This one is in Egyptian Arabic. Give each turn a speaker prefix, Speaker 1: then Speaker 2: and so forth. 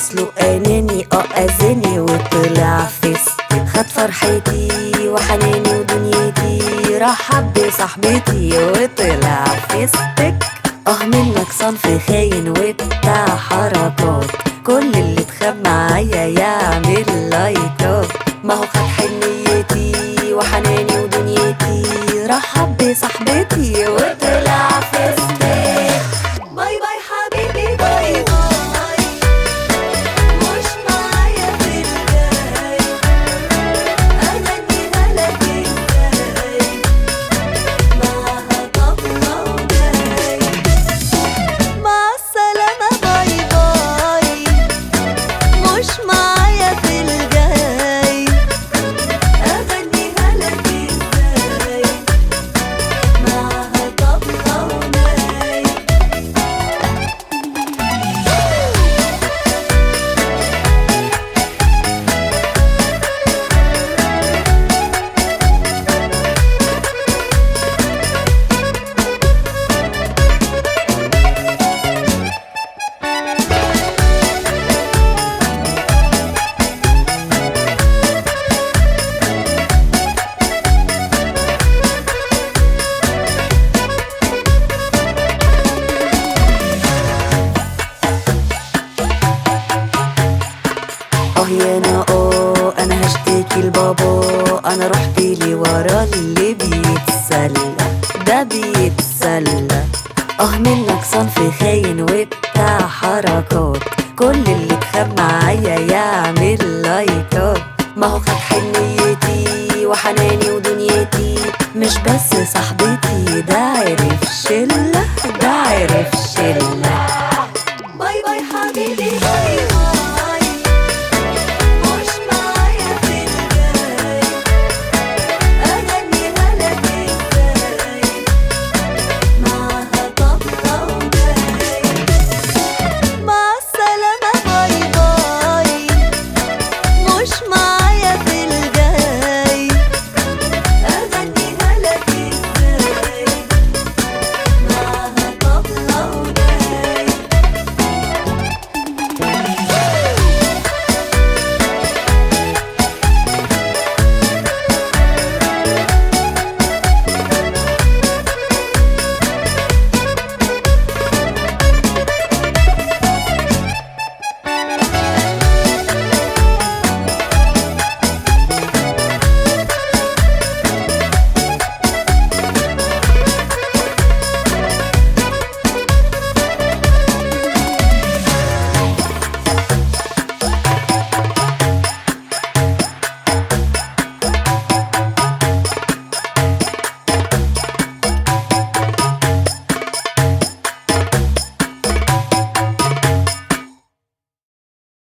Speaker 1: اصله اناني اه اذاني وطلع فيس خد فرحتي وحناني ودنيتي رحب بصاحبتي وطلع فيستك اه منك صنف خاين وبتاع حركات كل اللي اتخاب معايا يعمل لايكات ما هو خد حنيتي وحناني ودنيتي رحب بصاحبتي وطلع فيستك باي باي حبيبي باي باي مش معايا في الجاي أغنيها لك ازاي معاها طبلة وجاي مع السلامة باي باي مش معايا في الجاي أغنيها لك ازاي معاها طبلة وجاي اه يا انا اه انا هشتكي لبابا انا رحت لي ورا اللي بيتسلى ده بيتسلى اه منك صنف خاين وبتاع حركات كل اللي اتخاب معايا يعمل لايكات ما هو خد حنيتي وحناني ودنيتي مش بس صاحبتي ده عرف شلة ده عرف شلة